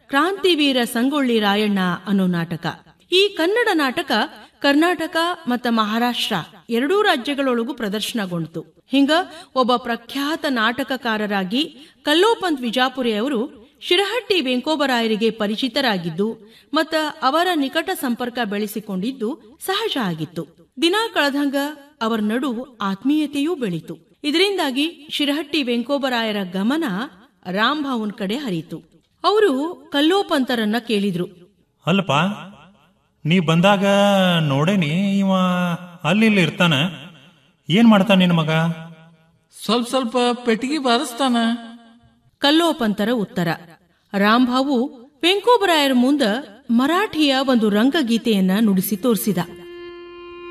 ಕ್ರಾಂತಿವೀರ ಸಂಗೊಳ್ಳಿ ರಾಯಣ್ಣ ಅನ್ನೋ ನಾಟಕ ಈ ಕನ್ನಡ ನಾಟಕ ಕರ್ನಾಟಕ ಮತ್ತು ಮಹಾರಾಷ್ಟ್ರ ಎರಡೂ ರಾಜ್ಯಗಳೊಳಗೂ ಪ್ರದರ್ಶನಗೊಂಡಿತು ಹಿಂಗ ಒಬ್ಬ ಪ್ರಖ್ಯಾತ ನಾಟಕಕಾರರಾಗಿ ಕಲ್ಲೋಪಂತ್ ವಿಜಾಪುರಿ ಅವರು ಶಿರಹಟ್ಟಿ ವೆಂಕೋಬರಾಯರಿಗೆ ಪರಿಚಿತರಾಗಿದ್ದು ಮತ್ತ ಅವರ ನಿಕಟ ಸಂಪರ್ಕ ಬೆಳೆಸಿಕೊಂಡಿದ್ದು ಸಹಜ ಆಗಿತ್ತು ದಿನ ಕಳೆದಂಗ ಅವರ ನಡು ಆತ್ಮೀಯತೆಯೂ ಬೆಳೀತು ಇದರಿಂದಾಗಿ ಶಿರಹಟ್ಟಿ ವೆಂಕೋಬರಾಯರ ಗಮನ ರಾಮ್ಭಾವನ್ ಕಡೆ ಹರಿತು ಅವರು ಕಲ್ಲೋಪಂತರನ್ನ ಕೇಳಿದ್ರು ಅಲ್ಲಪ್ಪ ನೀ ಬಂದಾಗ ನೋಡೇನಿ ಇವ ಅಲ್ಲಿ ಇಲ್ಲಿ ಇರ್ತಾನ ಏನ್ ಮಾಡ್ತಾನ ನಿನ್ ಮಗ ಸ್ವಲ್ಪ ಸ್ವಲ್ಪ ಪೆಟ್ಟಿಗೆ ಬಾರಿಸ್ತಾನ ಕಲ್ಲೋಪಂತರ ಉತ್ತರ ರಾಂಭಾವು ವೆಂಕೋಬರಾಯರ ಮುಂದ ಮರಾಠಿಯ ಒಂದು ರಂಗಗೀತೆಯನ್ನ ನುಡಿಸಿ ತೋರಿಸಿದ